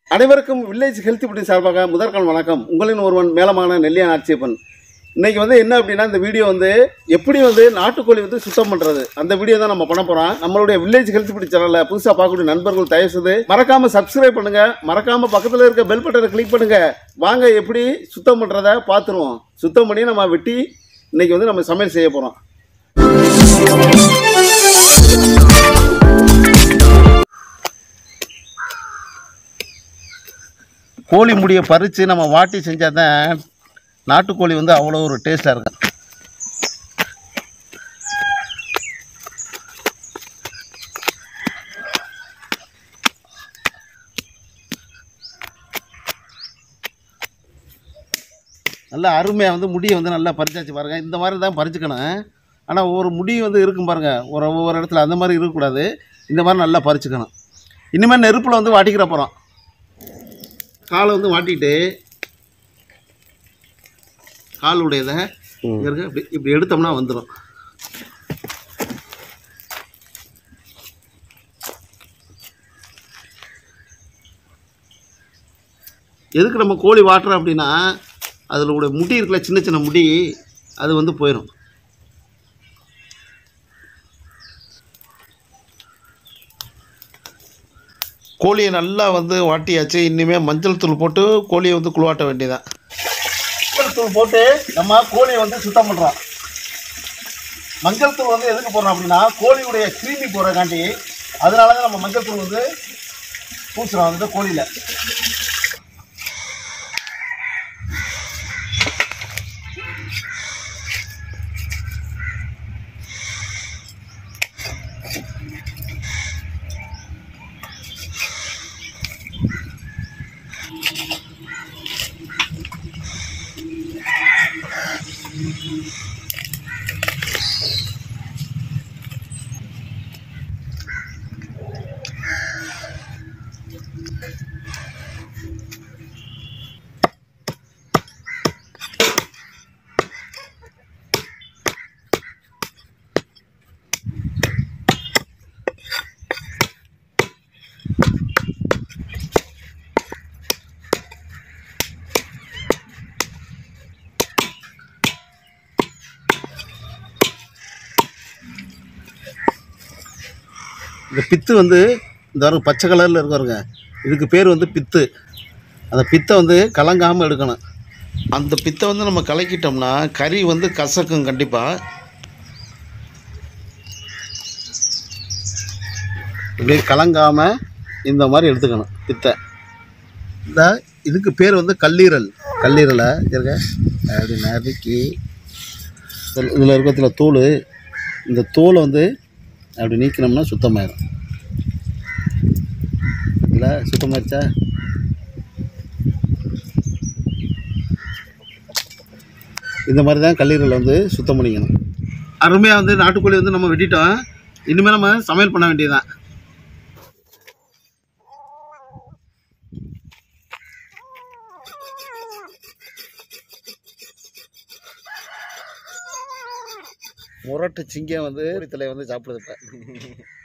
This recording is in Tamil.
அனைவருக்கும் வில்லேஜ் ஹெல்த் ஃபுட்டின் சார்பாக முதற்கால் வணக்கம் உங்களின் ஒருவன் மேலமான நெல்லியான் ஆட்சியப்பன் இன்னைக்கு வந்து என்ன அப்படின்னா இந்த வீடியோ வந்து எப்படி வந்து நாட்டுக்கோழி வந்து சுத்தம் பண்ணுறது அந்த வீடியோ தான் நம்ம பண்ண போகிறோம் நம்மளுடைய வில்லேஜ் ஹெல்த் ஃபுட் சேனலில் புதுசாக பார்க்கக்கூடிய நண்பர்கள் தயவு செய்து மறக்காமல் சப்ஸ்கிரைப் பண்ணுங்க மறக்காமல் பக்கத்தில் இருக்க பெல் பட்டனை கிளிக் பண்ணுங்க வாங்க எப்படி சுத்தம் பண்ணுறத பார்த்துருவோம் சுத்தம் பண்ணி நம்ம வெட்டி இன்னைக்கு வந்து நம்ம சமையல் செய்ய போகிறோம் கோழி முடியை பறித்து நம்ம வாட்டி செஞ்சால் தான் நாட்டுக்கோழி வந்து அவ்வளோ ஒரு டேஸ்ட்டாக இருக்கும் நல்லா அருமையாக வந்து முடியை வந்து நல்லா பறிச்சாச்சு பாருங்கள் இந்த மாதிரி தான் பறிச்சுக்கணும் ஆனால் ஒவ்வொரு முடி வந்து இருக்கும் பாருங்கள் ஒரு ஒவ்வொரு இடத்துல அந்த மாதிரி இருக்கக்கூடாது இந்த மாதிரி நல்லா பறிச்சுக்கணும் இனிமேல் நெருப்பில் வந்து வாட்டிக்கிற போகிறோம் காலை வந்து வாட்டிட்டு காலுடையதை இருக்க இப்படி இப்படி எடுத்தோம்னா வந்துடும் எதுக்கு நம்ம கோழி வாட்டுறோம் அப்படின்னா அதில் உடைய முடி இருக்குல்ல சின்ன சின்ன முடி அது வந்து போயிடும் கோழியை நல்லா வந்து வாட்டியாச்சு இனிமேல் மஞ்சள் தூள் போட்டு கோழியை வந்து குழுவாட்ட வேண்டியதான் மஞ்சள் தூள் போட்டு நம்ம கோழியை வந்து சுத்தம் பண்ணுறோம் மஞ்சள் தூள் வந்து எதுக்கு போடுறோம் அப்படின்னா கோழியுடைய கிருமி போகிறக்காண்டி அதனால தான் நம்ம மஞ்சள் தூள் வந்து பூசுகிறோம் வந்து கோழியில் இந்த பித்து வந்து இந்த வரும் பச்சை கலரில் இருக்கு பாருங்க இதுக்கு பேர் வந்து பித்து அந்த பித்தை வந்து கலங்காமல் எடுக்கணும் அந்த பித்தை வந்து நம்ம கலக்கிட்டோம்னா கறி வந்து கசக்கும் கண்டிப்பாக இப்படியே கலங்காமல் இந்த மாதிரி எடுத்துக்கணும் பித்தை இந்த இதுக்கு பேர் வந்து கல்லீரல் கல்லீரலை இருக்க அப்படி நறுக்கி இதில் இருக்கிறதுல தூள் இந்த தோலை வந்து அப்படி நீக்கினோம்னா சுத்தமாயிடும் இல்லை சுத்தமாயிடுச்சா இந்த மாதிரி தான் கல்லீரல் வந்து சுத்தம் பண்ணிக்கணும் அருமையாக வந்து நாட்டுக்கோழி வந்து நம்ம வெட்டிட்டோம் இனிமேல் நம்ம சமையல் பண்ண வேண்டியதுதான் முரட்டு சிங்கம் வந்து தலையை வந்து சாப்பிடுது இப்போ